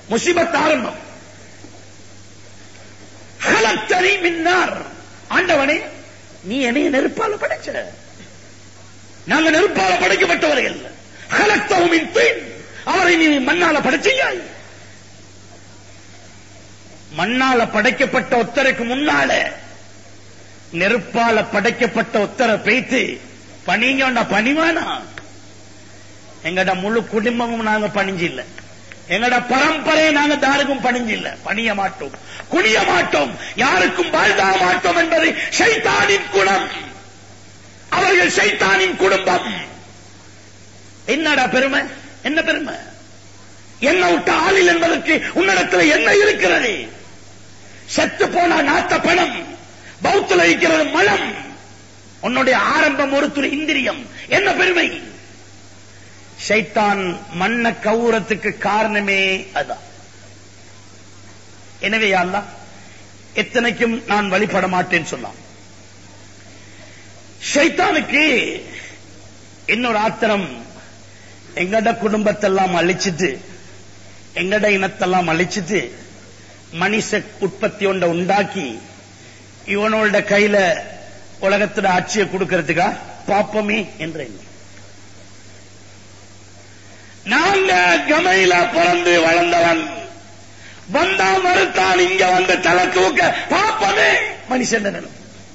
முசிபத் ஆரம்பம் ஹலத்தனி மின்னார் ஆண்டவனே நீ என்னைய நெருப்பால படைச்ச நாங்க நெருப்பால படைக்கப்பட்டவர்கள் ஹலத்தவுமின் தீன் அவரை நீ மண்ணால படைச்சியாய் மண்ணால படைக்கப்பட்ட ஒத்தருக்கு முன்னால நெருப்பால படைக்கப்பட்ட ஒத்தரை பேய்த்து பணிங்க பணிவானா எங்கட முழு குடும்பமும் நாங்க பணிஞ்சில்ல எங்கட பரம்பரையை நாங்க தாருக்கும் பணிஞ்சில்ல பணிய மாட்டோம் குனிய மாட்டோம் யாருக்கும் வாழ்தாக மாட்டோம் என்பது ஷைத்தானின் குணம் அவர்கள் ஷைத்தானின் குடும்பம் என்னடா பெருமை என்ன பெருமை என்ன விட்ட ஆளில் என்பதற்கு உன்னிடத்தில் என்ன இருக்கிறது செத்து போன நாத்த பணம் பௌத்துல இருக்கிறது மலம் உன்னுடைய ஆரம்பம் ஒரு துளி இந்திரியம் என்ன பெருமை ஷைத்தான் மண்ண கவுரத்துக்கு காரணமே அதான் எனவே அல்லா எத்தனைக்கும் நான் வழிபட மாட்டேன்னு சொன்னான் ஷைத்தானுக்கு இன்னொரு ஆத்திரம் எங்கட குடும்பத்தெல்லாம் அழிச்சிட்டு எங்கட இனத்தெல்லாம் அழிச்சிட்டு மனுஷ உற்பத்தி ஒன்றை உண்டாக்கி இவனோட கையில உலகத்தோட ஆட்சியை கொடுக்கறதுக்கா பாப்பமே என்ற எண்ணம் நாங்க கமையில பிறந்து வளர்ந்தவன் வந்தா மறுத்தான் இங்க வந்து தலை தூக்க பாப்பமே மனுஷன் நினைவு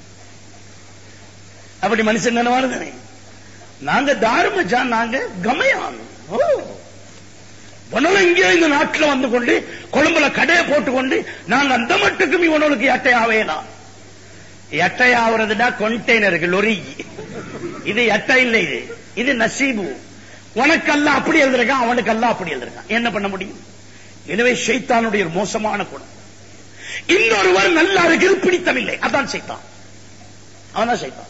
அப்படி மனுஷன் நினைவானு நாங்க தாருமஜான் நாங்க கமையான் ஓ உணவு இங்கே இந்த நாட்டில் வந்து கொண்டு கொழும்புல கடையை போட்டுக்கொண்டு நாங்க அந்த மட்டுக்கும் இவனுக்கு எட்டையாவேனா எட்டையாவதுடா கொண்டெய்னருக்கு லொரி இது எட்டை இல்லை இது இது நசீபு உனக்கெல்லாம் அப்படி எழுதிருக்கான் அவனுக்கெல்லாம் அப்படி எழுதிருக்கான் என்ன பண்ண முடியும் எனவே ஷைத்தானுடைய ஒரு மோசமான குணம் இன்னொருவர் நல்லா இருக்கிறது பிடித்தமில்லை அதான் சைத்தான் அவன்தான் சைத்தான்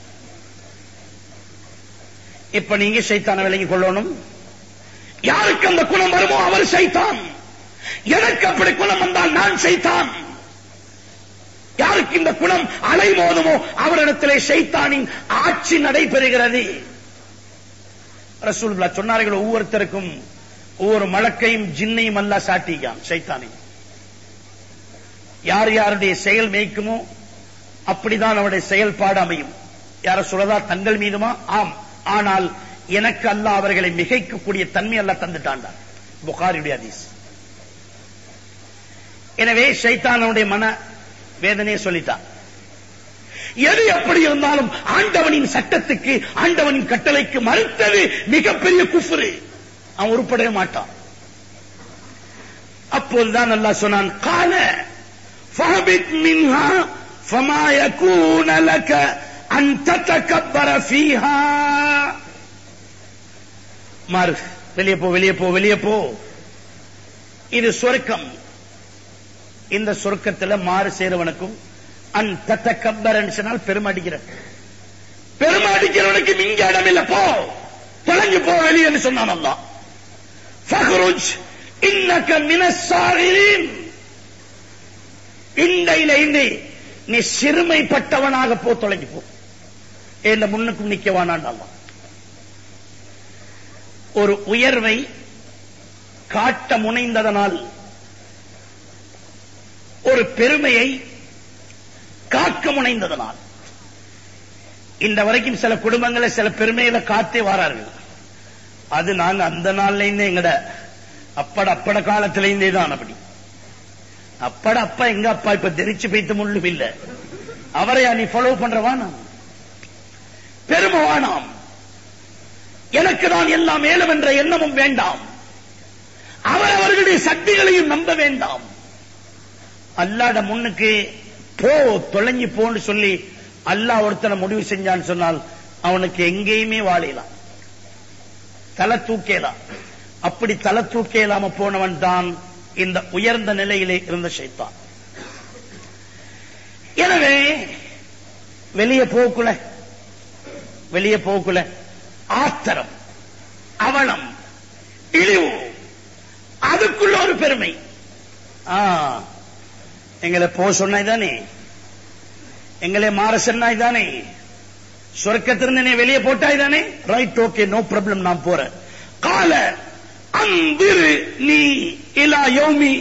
இப்ப நீங்க சைத்தான விலகி கொள்ளணும் யாருக்கு அந்த குணம் வருமோ அவர் சைத்தான் எனக்கு அப்படி குணம் வந்தால் நான் சைத்தான் யாருக்கு இந்த குணம் அலைமோதுமோ அவரிடத்திலே சைத்தானின் ஆட்சி நடைபெறுகிறது ரசூலுல்லா சொன்னார்கள் ஒவ்வொருத்தருக்கும் ஒவ்வொரு மலக்கையும் ஜின்னையும் அல்ல சாட்டிக்கான் சைத்தானையும் யார் யாருடைய செயல் மேய்க்குமோ அப்படிதான் அவருடைய செயல்பாடு அமையும் யார சொல்லதா தங்கள் மீதுமா ஆம் ஆனால் எனக்கு அல்ல அவர்களை மிகைக்கக்கூடிய தன்மை அல்ல தந்துட்டாண்டா புகாரியுடைய அதீஸ் எனவே சைத்தானுடைய மன வேதனையை சொல்லிட்டான் எது எப்படி இருந்தாலும் ஆண்டவனின் சட்டத்துக்கு ஆண்டவனின் கட்டளைக்கு மறுத்தது மிகப்பெரிய குஃபுரு அவன் உருப்படவே மாட்டான் அப்போதுதான் அல்லாஹ் சொன்னான் கால ஃபஹபித் மின்ஹா ஃபமா யகூன லக அன் ததகப்பர ஃபீஹா மாறு வெளியே போ வெளியே போ வெளியே போ இது சொர்க்கம் இந்த சொர்க்கத்துல மாறு சேருவனுக்கும் அன் தத்தக்கப்பரன் சொன்னால் பெருமடிக்கிற பெருமடிக்கிறவனுக்கு இங்க இடம் இல்ல போ தொலைஞ்சு போ வெளியே சொன்னான் அல்லா ஃபஹ்ருஜ் இன்னக மினஸ்ஸாகிரீன் இண்டையில இந்து நீ சிறுமைப்பட்டவனாக போ தொலைஞ்சு போ என்ன முன்னுக்கும் நிக்கவானான் அல்லா ஒரு உயர்வை காட்ட முனைந்ததனால் ஒரு பெருமையை காக்க முனைந்ததனால் இந்த வரைக்கும் சில குடும்பங்களை சில பெருமைகளை காத்தே வாரார்கள் அது நாங்க அந்த நாள்ல இருந்தே எங்கட அப்பட அப்பட காலத்துல இருந்தே தான் அப்படி அப்பட அப்பா எங்க அப்பா இப்ப தெரிச்சு பைத்து முள்ளும் இல்ல அவரையா நீ ஃபாலோ பண்றவா நாம் பெருமை வானாம் எனக்கு தான் எல்லாம் மேலும் என்ற எண்ணமும் வேண்டாம் அவர் அவர்களுடைய சக்திகளையும் நம்ப வேண்டாம் அல்லாட முன்னுக்கு போ தொலைஞ்சு போன்னு சொல்லி அல்லாஹ் ஒருத்தனை முடிவு செஞ்சான்னு சொன்னால் அவனுக்கு எங்கேயுமே வாழையலாம் தலை தூக்கேலாம் அப்படி தலை தூக்கேலாம போனவன் தான் இந்த உயர்ந்த நிலையிலே இருந்த ஷைத்தான் எனவே வெளியே போக்குல வெளியே போக்குல ஆத்திரம் அவலம் இழிவு அதுக்குள்ள ஒரு பெருமை ஆ எங்களை போ சொன்னாய் தானே எங்களை மாற சொன்னாய் தானே சொர்க்கத்திலிருந்து நீ வெளியே போட்டாய் தானே ரைட் ஓகே நோ ப்ராப்ளம் நான் போறேன் கால அந்திரு நீ இலா யோமி